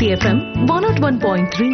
Bharati FM one naught one point three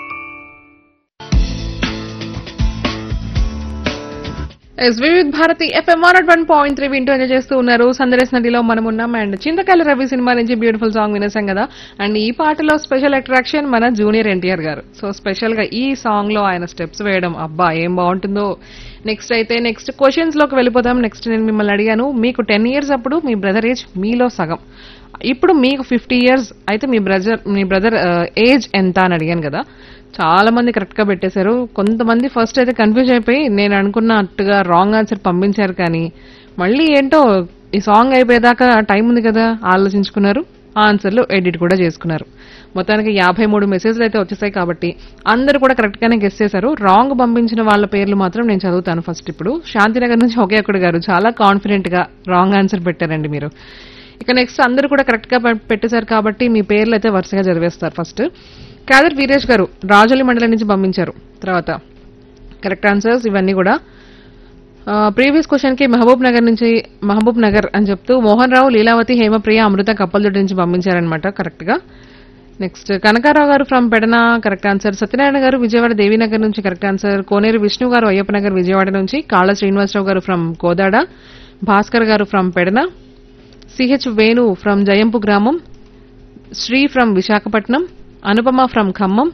ఎస్ Vividh Bharati FM one one point three వింటూ enjoy చేస్తూ ఉన్నారు సందరేస్ నదిలో మనం ఉన్నాం అండ్ చింతకాయల రవి సినిమా నుంచి బ్యూటిఫుల్ సాంగ్ వినేసాం కదా అండ్ ఈ పాటలో స్పెషల్ అట్రాక్షన్ మన junior NTR garu so special గా ఈ సాంగ్ లో ఆయన స్టెప్స్ వేయడం అబ్బా ఏం బాగుంటుందో నెక్స్ట్ అయితే నెక్స్ట్ క్వశ్చన్స్ లోకి వెళ్ళిపోదాం నెక్స్ట్ నేను మిమ్మల్ని అడిగాను మీకు టెన్ ఇయర్స్ అప్పుడు మీ బ్రదర్ ఏజ్ మీలో సగం ఇప్పుడు మీకు ఫిఫ్టీ ఇయర్స్ అయితే మీ బ్రదర్ మీ బ్రదర్ ఏజ్ ఎంత అని అడిగాను కదా చాలా మంది కరెక్ట్ గా పెట్టేశారు కొంతమంది ఫస్ట్ అయితే కన్ఫ్యూజ్ అయిపోయి నేను అనుకున్నట్టుగా రాంగ్ ఆన్సర్ పంపించారు కానీ మళ్ళీ ఏంటో ఈ సాంగ్ అయిపోయేదాకా టైం ఉంది కదా ఆలోచించుకున్నారు ఆన్సర్లు ఎడిట్ కూడా చేసుకున్నారు మొత్తానికి యాభై మూడు మెసేజ్లు అయితే వచ్చేసాయి కాబట్టి అందరూ కూడా కరెక్ట్ గానే గెస్ చేశారు రాంగ్ పంపించిన వాళ్ళ పేర్లు మాత్రం నేను చదువుతాను ఫస్ట్ ఇప్పుడు శాంతినగర్ నుంచి ఒకే ఒక్కడు గారు చాలా కాన్ఫిడెంట్ గా రాంగ్ ఆన్సర్ పెట్టారండి మీరు ఇక నెక్స్ట్ అందరూ కూడా కరెక్ట్ గా పె- పెట్టేశారు కాబట్టి మీ పేర్లు అయితే వరుసగా చదివేస్తారు ఫస్ట్ కాదర్ వీరేష్ గారు రాజోలి మండలం నుంచి పంపించారు తర్వాత కరెక్ట్ ఆన్సర్స్ ఇవన్నీ కూడా ప్రీవియస్ క్వశ్చన్ కి మహబూబ్ నగర్ నుంచి మహబూబ్ నగర్ అని చెప్తూ మోహన్ రావు లీలావతి హేమప్రియ అమృత కప్పలదొడ్డి నుంచి పంపించారనమాట కరెక్ట్ గా next Kanakarao garu from Pedana correct answer Satyanarayana garu Vijayawada Devi Nagar నుంచి కరెక్ట్ ఆన్సర్ కోనేరు విష్ణు గారు అయ్యప్ప నగర్ విజయవాడ నుంచి కాళ్ళ శ్రీనివాసరావు గారు from Kodad Bhaskar garu from Pedana CH Venu from Jayampu గ్రామం Shri from Visakhapatnam Anupama from Khammam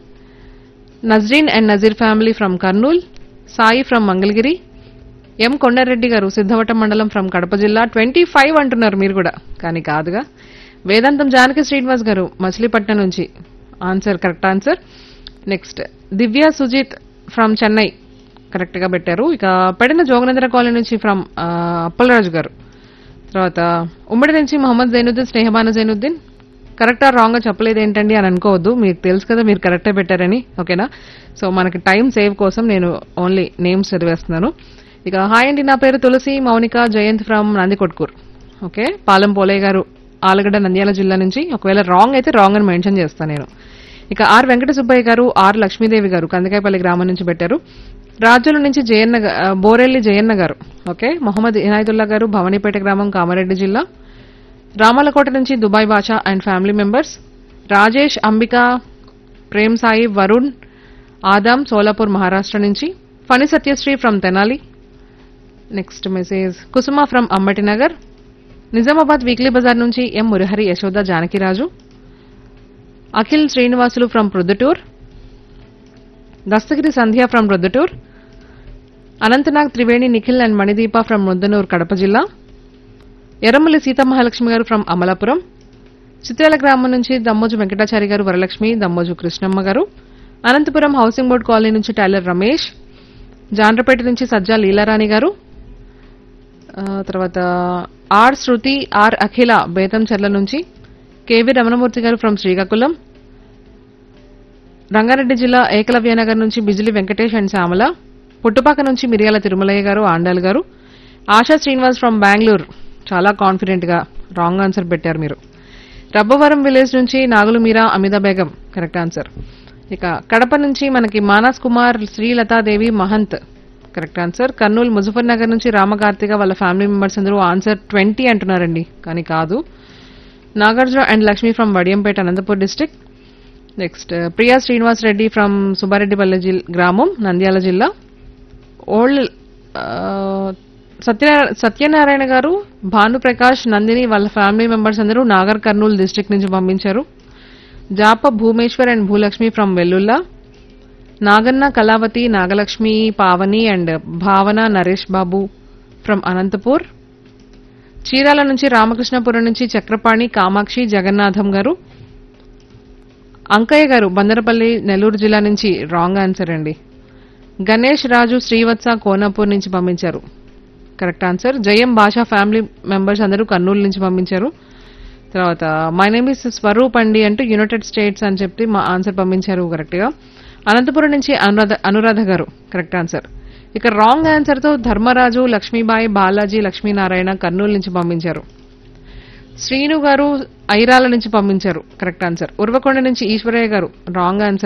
Nazreen and Nazeer family from Kurnool Sai from Mangalagiri M Kondareddy garu Siddhavatam మండలం ఫ్రమ్ కడప జిల్లా ట్వంటీ ఫైవ్ అంటున్నారు మీరు కూడా కానీ కాదుగా వేదాంతం జానకి శ్రీనివాస్ గారు మచిలీపట్నం నుంచి answer correct answer next Divya Sujith from Chennai correct గా పెట్టారు ఇక పెడిన జోగనేంద్ర కాలనీ నుంచి ఫ్రమ్ అప్పలరాజు గారు తర్వాత ఉమ్మడి నుంచి మహమ్మద్ జైనుద్దీన్ స్నేహబాన జైనుద్దీన్ కరెక్టా రాంగ్ గా చెప్పలేదు ఏంటండి అని అనుకోవద్దు మీకు తెలుసు కదా మీరు కరెక్టే పెట్టారని ఓకేనా సో మనకి టైం సేవ్ కోసం నేను ఓన్లీ నేమ్స్ చదివేస్తున్నాను ఇక హాయ్ అండి నా పేరు తులసి మౌనిక జయంత్ ఫ్రమ్ నందికొట్కూర్ ఓకే పాలెం పోలయ్య గారు ఆలగడ్డ నంద్యాల జిల్లా నుంచి ఒకవేళ రాంగ్ అయితే రాంగ్ అని మెన్షన్ చేస్తాను నేను ఇక ఆర్ వెంకట సుబ్బయ్య గారు ఆర్ లక్ష్మీదేవి గారు కందకాయపల్లి గ్రామం నుంచి పెట్టారు రాజుల నుంచి జయన్న గా- ఆ, బోరెల్లి జయన్న గారు ఓకే మొహమ్మద్ ఇనాయతుల్లా గారు భవానీపేట గ్రామం కామారెడ్డి జిల్లా రామలకోట నుంచి Dubai Basha and family members Rajesh Ambika Prem Sai Varun Adam Solapur Maharashtra నుంచి Phani Satyasri from Tenali next message Kusuma from Ammati Nagar Nizamabad weekly Bazar నుంచి M Murahari Yashoda Janakiraju Akhil Srinivasulu from Proddatur Dastagiri Sandhya from Proddatur Anantnag Triveni Nikhil and Manideepa from Muddanur Kadapa జిల్లా ఎర్రమల్లి సీతమహాలక్ష్మి గారు ఫ్రమ్ అమలాపురం చిత్రాల గ్రామం నుంచి దమ్మోజు వెంకటాచారి గారు Varalakshmi Dammoju Krishnamma garu Anantapuram housing board colony నుంచి టైలర్ రమేష్ జాండ్రపేట నుంచి సజ్జా లీలారాణి గారు ఆ, తర్వాత ఆర్ శృతి ఆర్ అఖిల బేతంచెర్ల నుంచి కేవీ రమణమూర్తి గారు ఫ్రమ్ శ్రీకాకుళం రంగారెడ్డి జిల్లా ఏకలవ్యనగర్ నుంచి బిజిలి వెంకటేష్ అండ్ శ్యామల పుట్టుపాక నుంచి మిరియాల తిరుమలయ్య గారు ఆండాల్ గారు ఆశా శ్రీనివాస్ ఫ్రమ్ బెంగళూరు చాలా కాన్ఫిడెంట్ గా రాంగ్ ఆన్సర్ పెట్టారు మీరు రబ్బవరం విలేజ్ నుంచి నాగులు మీరా అమితా బేగం కరెక్ట్ ఆన్సర్ ఇక కడప నుంచి మనకి మానస్ కుమార్ శ్రీలతాదేవి మహంత్ కరెక్ట్ ఆన్సర్ కర్నూలు ముజఫర్ నగర్ నుంచి రామకార్తిక వాళ్ళ ఫ్యామిలీ మెంబర్స్ అందరూ ఆన్సర్ ట్వంటీ అంటున్నారండి కానీ కాదు Nagarjuna and Lakshmi from Vadiyampeta Anantapur district next Priya Srinivas Reddy from Subbareddypalle జిల్ గ్రామం నంద్యాల జిల్లా ఓల్డ్ సత్య సత్యనారాయణ గారు భానుప్రకాష్ నందిని వాళ్ళ ఫ్యామిలీ మెంబర్స్ అందరూ నాగర్ కర్నూలు డిస్టిక్ నుంచి పంపించారు Japa Bhumeshwar and Bhulakshmi from Vellulla Naganna Kalavathi Nagalakshmi Pavani and Bhavana Naresh Babu from Anantapur Chirala నుంచి రామకృష్ణపురం నుంచి చక్రపాణి కామాక్షి జగన్నాథం గారు అంకయ్య గారు బందరపల్లి నెల్లూరు జిల్లా నుంచి రాంగ్ ఆన్సర్ అండి గణేష్ రాజు శ్రీవత్స కోనాపూర్ నుంచి పంపించారు కరెక్ట్ ఆన్సర్ జయం భాషా ఫ్యామిలీ మెంబర్స్ అందరూ కర్నూలు నుంచి పంపించారు తర్వాత మై నేమ్ ఇస్ స్వరూప్ అండి అంటూ యునైటెడ్ స్టేట్స్ అని చెప్పి మా ఆన్సర్ పంపించారు కరెక్ట్ గా అనంతపురం నుంచి అనురాధ అనురాధ గారు కరెక్ట్ ఆన్సర్ ఇక రాంగ్ ఆన్సర్ తో ధర్మరాజు లక్ష్మీబాయి బాలాజీ లక్ష్మీనారాయణ కర్నూలు నుంచి పంపించారు శ్రీను గారు ఐరాల నుంచి పంపించారు కరెక్ట్ ఆన్సర్ ఉర్వకొండ నుంచి ఈశ్వరయ్య గారు రాంగ్ ఆన్సర్